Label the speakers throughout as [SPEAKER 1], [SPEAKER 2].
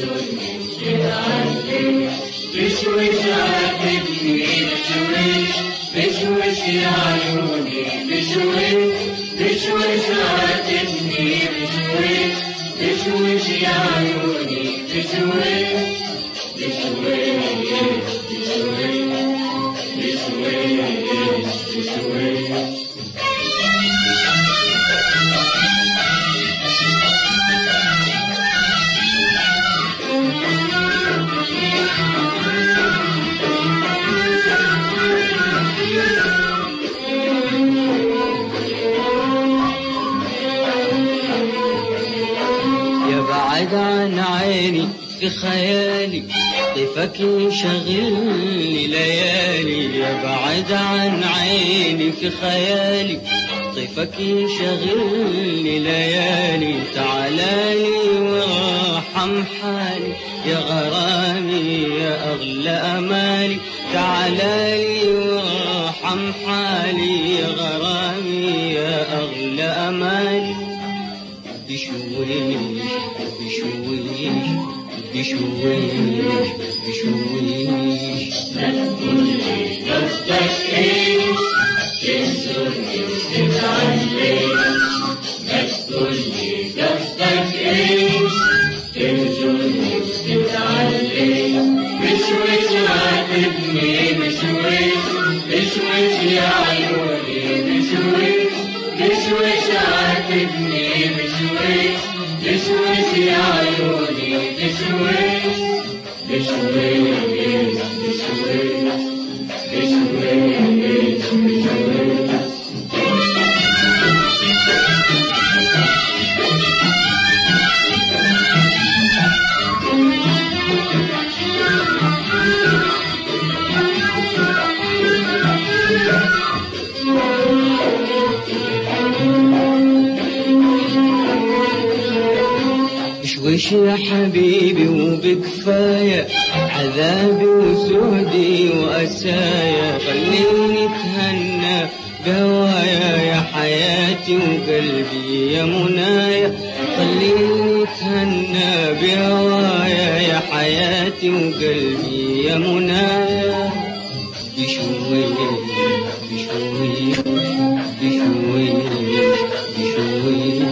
[SPEAKER 1] بشوش عاتبني بشوش بشوش يا عيوني بشوش بشوش عاتبني بشوش بشوش يا عيوني بشوش بشوش بشوش بشوش بشوش
[SPEAKER 2] يا بعد عن عيني في خيالي طيفك يشغلني ليالي يا بعد عن عيني في خيالي طيفك يشغلني ليالي تعالالي وارحم حالي يا غرامي يا أغلى أمالي تعالالي وارحم حالي يا غرامي يا أغلى أمالي بشويش بشويش بشويش بشويش
[SPEAKER 1] قصدك ايه تنسوني وتتعلي ما تقولي قصدك ايه تنسوني وتتعلي بشوش عاتبني بشوش بشوش يا عيوني بشوش بشوش عاتبني بشوش بشوش يا عيوني بشوش بشوش بشوش بشوش بشوش
[SPEAKER 2] وش يا حبيبي وبكفاية عذابي وسودي وأسايا خليني اتهنى بهوايا يا حياتي وقلبي يا منايا خليني اتهنى بهوايا يا حياتي وقلبي يا منايا بشويش بشويش بشويش بشويش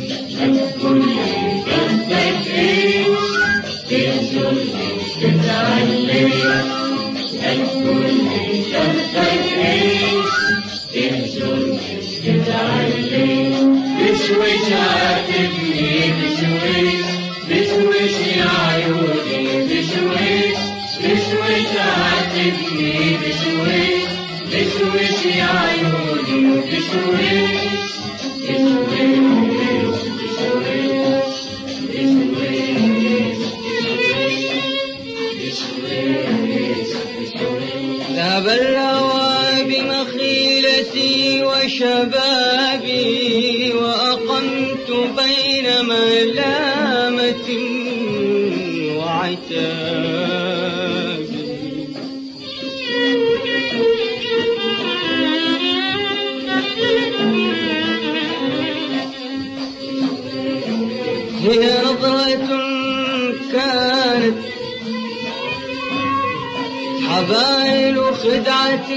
[SPEAKER 1] بشوش عاتبني بشوش بشوش يا عيوني بشوش بشوش عاتبني بشوش بشوش يا عيوني بشوش بشوش
[SPEAKER 2] ذهب الهوى بمخيلتي وشبابي وأقمت بين ملامة وعتاب هي نظرة كانت حبائل خدعة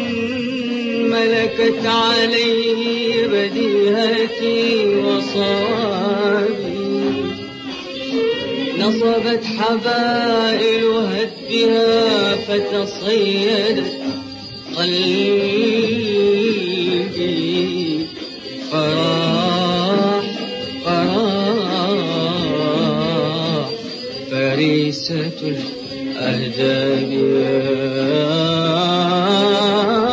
[SPEAKER 2] ملكت عليه بديهتي وصوابي نصبت حبائل هدها فتصيدت قلبي فراح فراح فريسة الأهداب